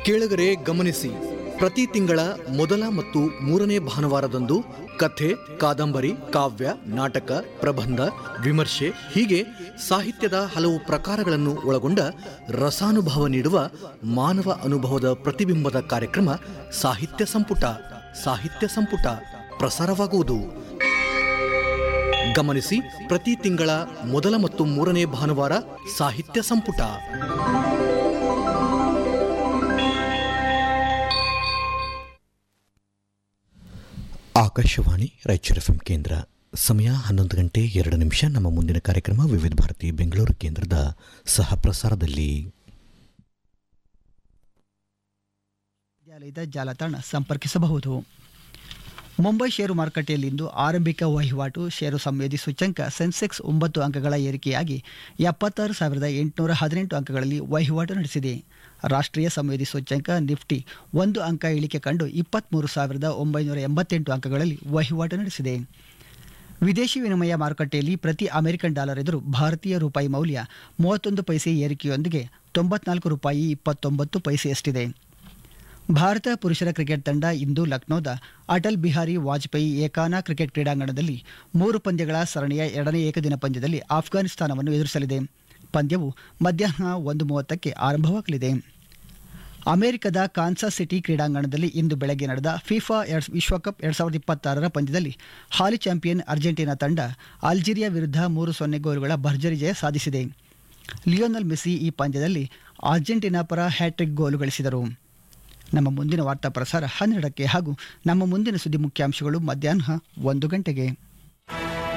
ಕೇಳುಗರೆ ಗಮನಿಸಿ ಪ್ರತಿ ತಿಂಗಳ ಮೊದಲ ಮತ್ತು ಮೂರನೇ ಭಾನುವಾರದಂದು ಕಥೆ ಕಾದಂಬರಿ ಕಾವ್ಯ ನಾಟಕ ಪ್ರಬಂಧ ವಿಮರ್ಶೆ ಹೀಗೆ ಸಾಹಿತ್ಯದ ಹಲವು ಪ್ರಕಾರಗಳನ್ನು ಒಳಗೊಂಡ ರಸಾನುಭವ ನೀಡುವ ಮಾನವ ಅನುಭವದ ಪ್ರತಿಬಿಂಬದ ಕಾರ್ಯಕ್ರಮ ಸಾಹಿತ್ಯ ಸಂಪುಟ ಸಾಹಿತ್ಯ ಸಂಪುಟ ಪ್ರಸಾರವಾಗುವುದು ಗಮನಿಸಿ ಪ್ರತಿ ತಿಂಗಳ ಮೊದಲ ಮತ್ತು ಮೂರನೇ ಭಾನುವಾರ ಸಾಹಿತ್ಯ ಸಂಪುಟ ಆಕಾಶವಾಣಿ ರಾಯಚೂರು ಎಫ್ ಕೇಂದ್ರ ಸಮಯ ಹನ್ನೊಂದು ಗಂಟೆ ಎರಡು ನಿಮಿಷ ನಮ್ಮ ಮುಂದಿನ ಕಾರ್ಯಕ್ರಮ ವಿವಿಧ ಭಾರತಿ ಬೆಂಗಳೂರು ಕೇಂದ್ರದ ಸಹ ಪ್ರಸಾರದಲ್ಲಿ ವಿದ್ಯಾಲಯದ ಜಾಲತಾಣ ಸಂಪರ್ಕಿಸಬಹುದು ಮುಂಬೈ ಷೇರು ಮಾರುಕಟ್ಟೆಯಲ್ಲಿಂದು ಆರಂಭಿಕ ವಹಿವಾಟು ಷೇರು ಸಂವೇದಿ ಸೂಚ್ಯಂಕ ಸೆನ್ಸೆಕ್ಸ್ ಒಂಬತ್ತು ಅಂಕಗಳ ಏರಿಕೆಯಾಗಿ ಎಪ್ಪತ್ತಾರು ಸಾವಿರದ ಎಂಟುನೂರ ಹದಿನೆಂಟು ಅಂಕಗಳಲ್ಲಿ ವಹಿವಾಟು ನಡೆಸಿದೆ ರಾಷ್ಟ್ರೀಯ ಸಂವೇದಿ ಸೂಚ್ಯಂಕ ನಿಫ್ಟಿ ಒಂದು ಅಂಕ ಇಳಿಕೆ ಕಂಡು ಇಪ್ಪತ್ತ್ಮೂರು ಸಾವಿರದ ಒಂಬೈನೂರ ಎಂಬತ್ತೆಂಟು ಅಂಕಗಳಲ್ಲಿ ವಹಿವಾಟು ನಡೆಸಿದೆ ವಿದೇಶಿ ವಿನಿಮಯ ಮಾರುಕಟ್ಟೆಯಲ್ಲಿ ಪ್ರತಿ ಅಮೆರಿಕನ್ ಡಾಲರ್ ಎದುರು ಭಾರತೀಯ ರೂಪಾಯಿ ಮೌಲ್ಯ ಮೂವತ್ತೊಂದು ಪೈಸೆ ಏರಿಕೆಯೊಂದಿಗೆ ತೊಂಬತ್ನಾಲ್ಕು ರೂಪಾಯಿ ಇಪ್ಪತ್ತೊಂಬತ್ತು ಪೈಸೆಯಷ್ಟಿದೆ ಭಾರತ ಪುರುಷರ ಕ್ರಿಕೆಟ್ ತಂಡ ಇಂದು ಲಕ್ನೋದ ಅಟಲ್ ಬಿಹಾರಿ ವಾಜಪೇಯಿ ಏಕಾನ ಕ್ರಿಕೆಟ್ ಕ್ರೀಡಾಂಗಣದಲ್ಲಿ ಮೂರು ಪಂದ್ಯಗಳ ಸರಣಿಯ ಎರಡನೇ ಏಕದಿನ ಪಂದ್ಯದಲ್ಲಿ ಆಫ್ಘಾನಿಸ್ತಾನವನ್ನು ಎದುರಿಸಲಿದೆ ಪಂದ್ಯವು ಮಧ್ಯಾಹ್ನ ಒಂದು ಮೂವತ್ತಕ್ಕೆ ಆರಂಭವಾಗಲಿದೆ ಅಮೆರಿಕದ ಕಾನ್ಸಾಸ್ ಸಿಟಿ ಕ್ರೀಡಾಂಗಣದಲ್ಲಿ ಇಂದು ಬೆಳಗ್ಗೆ ನಡೆದ ಫಿಫಾ ಎರಡ್ ವಿಶ್ವಕಪ್ ಎರಡ್ ಸಾವಿರದ ಇಪ್ಪತ್ತಾರರ ಪಂದ್ಯದಲ್ಲಿ ಹಾಲಿ ಚಾಂಪಿಯನ್ ಅರ್ಜೆಂಟೀನಾ ತಂಡ ಅಲ್ಜೀರಿಯಾ ವಿರುದ್ಧ ಮೂರು ಸೊನ್ನೆ ಗೋಲುಗಳ ಭರ್ಜರಿ ಜಯ ಸಾಧಿಸಿದೆ ಲಿಯೋನಲ್ ಮೆಸ್ಸಿ ಈ ಪಂದ್ಯದಲ್ಲಿ ಅರ್ಜೆಂಟೀನಾ ಪರ ಹ್ಯಾಟ್ರಿಕ್ ಗೋಲು ಗಳಿಸಿದರು ನಮ್ಮ ಮುಂದಿನ ವಾರ್ತಾ ಪ್ರಸಾರ ಹನ್ನೆರಡಕ್ಕೆ ಹಾಗೂ ನಮ್ಮ ಮುಂದಿನ ಸುದ್ದಿ ಮುಖ್ಯಾಂಶಗಳು ಮಧ್ಯಾಹ್ನ ಒಂದು ಗಂಟೆಗೆ